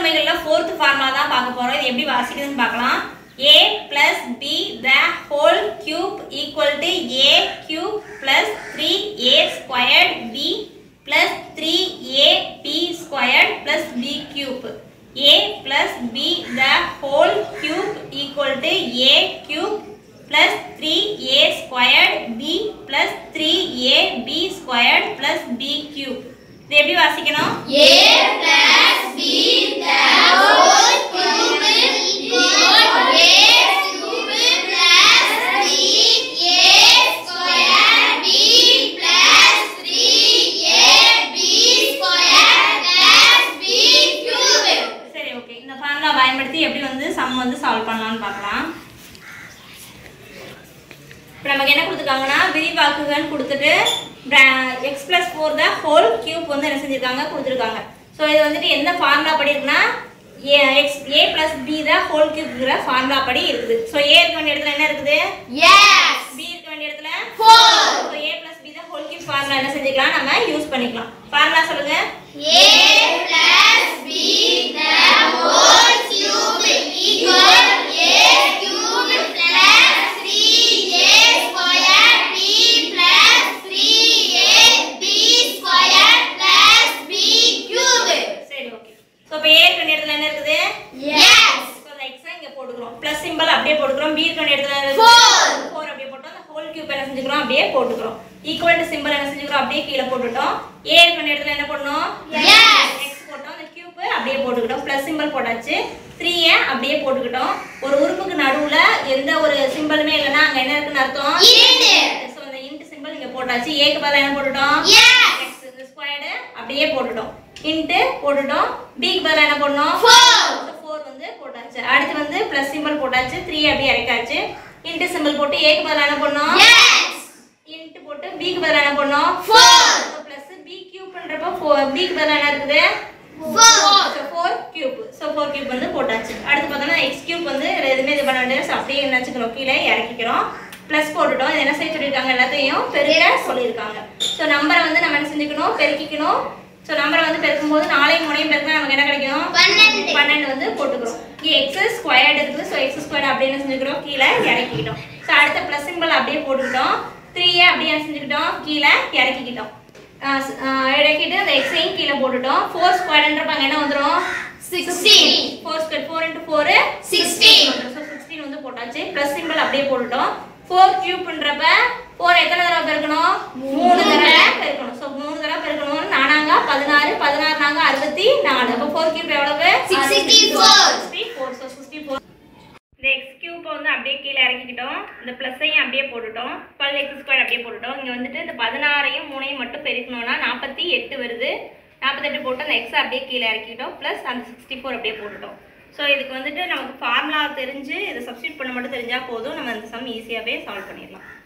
எண்ணுமைகளில் fourth formula தான் பார்க்க போகிறோம் இது எப்படி வாசிக்குதுன்னு பார்க்கலாம் A plus B the whole cube equal to A cube plus three A squared B plus three A B squared plus B cube A plus B the whole cube equal to A cube plus 3a squared b plus 3ab squared plus b cube இது எப்படி வாசிக்கணும் A plus B the whole cube equal A cube plus 3A square B plus 3AB square plus B cube. சரி okay இந்த formula பயன்படுத்தி எப்படி வந்து some வந்து solve பண்ணலாம்னு பார்க்கலாம் இப்போ நமக்கு என்ன கொடுத்துருக்காங்கன்னா விரிவாக்குகன்னு கொடுத்துட்டு X plus four the whole cube வந்து என்ன செஞ்சுருக்காங்க கொடுத்துருக்காங்க ஸோ இது வந்துட்டு எந்த ஃபார்முலா படி இருக்குன்னா A X A plus B the whole கியூப்ங்கிற ஃபார்முலா படி இருக்குது ஸோ ஏ இருக்க வேண்டிய இடத்துல என்ன இருக்குது Yes. பி இருக்க வேண்டிய இடத்துல Four. So A plus B the whole cube formula என்ன செஞ்சுக்கலாம் நம்ம யூஸ் பண்ணிக்கலாம் ஃபார்முலா சொல்லுங்க A plus B the whole cube equal A cube plus 3A square B plus 3AB square plus B cube. சரி okay so இப்போ A இருக்க வேண்டிய இடத்துல என்ன இருக்குது Yes. ஸோ அந்த எக்ஸை இங்கே போட்டுக்கிறோம் ப்ளஸ் சிம்பிள் அப்படியே போட்டுக்கிறோம் பி இருக்க வேண்டிய இடத்துல Four. ஃபோர் அப்படியே போட்டோம் அந்த ஹோல் கியூப் என்ன செஞ்சுக்கிறோம் அப்படியே போட்டுக்கிறோம் ஈக்குவல் டு சிம்பிள் என்ன செஞ்சுக்கிறோம் அப்படியே கீழே போட்டுட்டோம் ஏ இருக்க வேண்டிய இடத்துல என்ன பண்ணணும் Yes. எக்ஸ் போட்டோம் அந்த கியூப் அப்படியே போட்டுக்கிட்டோம் ப்ளஸ் சிம்பிள் போட்டாச்சு த்ரீயை அப்படியே போட்டுக்கிட்டோம் ஒரு உறுப்புக்கு நடுவுல எந்த ஒரு சிம்பிளுமே இல்லைன்னா அங்க என்ன இருக்குன்னு அர்த்தம் இரண்டு. ஸோ அந்த இன்ட் சிம்பிள் இங்க போட்டாச்சு ஏக்கு பதிலா என்ன போட்டுட்டோம் Yes. எக்ஸ் இந்த ஸ்கொயர்டு அப்படியே போட்டுட்டோம் இன்ட்டு போட்டுட்டோம் பிக்கு பதிலா என்ன பண்ணோம் Four. ஃபோர் வந்து போட்டாச்சு அடுத்து வந்து ப்ளஸ் சிம்பிள் போட்டாச்சு த்ரீ அப்படியே இறக்காச்சு இன்ட்டு சிம்பிள் போட்டு ஏக்கு பதிலா என்ன பண்ணோம் Yes. இன்ட்டு போட்டு பிக்கு பதிலா என்ன பண்ணோம் Four. ப்ளஸ் பி கியூப் பண்றப்போ ஃபோர் பிக்கு பதிலா என்ன இருக்குது Four. Four cube so four cube வந்து போட்டாச்சு அடுத்து பார்த்தோம்னா எக்ஸ் கியூப் வந்து இதுல எதுவுமே இது பண்ண வேண்டியது so அப்படியே என்ன வச்சுக்கிறோம் கீழே இறக்கிக்கிறோம் ப்ளஸ் போட்டுட்டோம் இது என்ன செய்ய சொல்லியிருக்காங்க எல்லாத்தையும் பெருக்க சொல்லியிருக்காங்க ஸோ நம்பரை வந்து நம்ம என்ன செஞ்சுக்கணும் பெருக்கிக்கணும் ஸோ நம்பரை வந்து பெருக்கும்போது நாளையும் முனையும் பெருக்கினா நமக்கு என்ன கிடைக்கும் பன்னெண்டு. பன்னெண்டு வந்து போட்டுக்கிறோம் இங்கே எக்ஸ் ஸ்கொயர்டு இருக்குது ஸோ எக்ஸ் ஸ்கொயர்டு அப்படியே என்ன செஞ்சுக்கிறோம் கீழே இறக்கிக்கிட்டோம் ஸோ அடுத்த ப்ளஸ் சிம்பிள் அப்படியே போட்டுக்கிட்டோம் த்ரீயை அப்படியே என்ன செஞ்சுக்கிட்டோம் கீழே இறக்கிக்கிட்டோம் ஆஹ் ஸ்- ஆஹ் இறக்கிட்டு அந்த எக்ஸையும் கீழே போட்டுட்டோம் ஃபோர் ஸ்கொயர்டுன்றப்ப அங்கே என்ன வந்துடும் Sixteen. Four square four into four Sixteen. So sixteen வந்து போட்டாச்சு ப்ளஸ் சிம்பிள் அப்படியே போட்டுட்டோம் ஃபோர் கியூப்ன்றப்ப ஃபோர் எத்தனை தடவை பெருக்கணும் மூணு தடவை பெருக்கணும் ஸோ மூணு தடவை பெருக்கணும் நானாங்க பதினாறு பதினாறு நாங்க அறுபத்தி நாலு அப்போ ஃபோர் கியூப் எவ்வளவு Sixty-four. Sixty four so sixty four இந்த எக்ஸ் கியூப்பை வந்து அப்படியே கீழே இறக்கிக்கிட்டோம் இந்த ப்ளஸ்ஸையும் அப்படியே போட்டுட்டோம் டுவெல் எக்ஸ் ஸ்கொயர் அப்படியே போட்டுட்டோம் இங்கே வந்துட்டு இந்த பதினாறையும் மூணையும் மட்டும் பெருக்கணும்னா நாற்பத்தி எட்டு வருது நாற்பத்தெட்டு போட்டு அந்த எக்ஸ் அப்படியே கீழே இறக்கிட்டோம் ப்ளஸ் அந்த சிக்ஸ்டி ஃபோர் அப்படியே போட்டுட்டோம் ஸோ இதுக்கு வந்துட்டு நமக்கு ஃபார்முலா தெரிஞ்சு இதை சப்ஸ்டியூட் பண்ண மட்டும் தெரிஞ்சால் போதும் நம்ம இந்த சம் ஈஸியாகவே சால்வ் பண்ணிடலாம்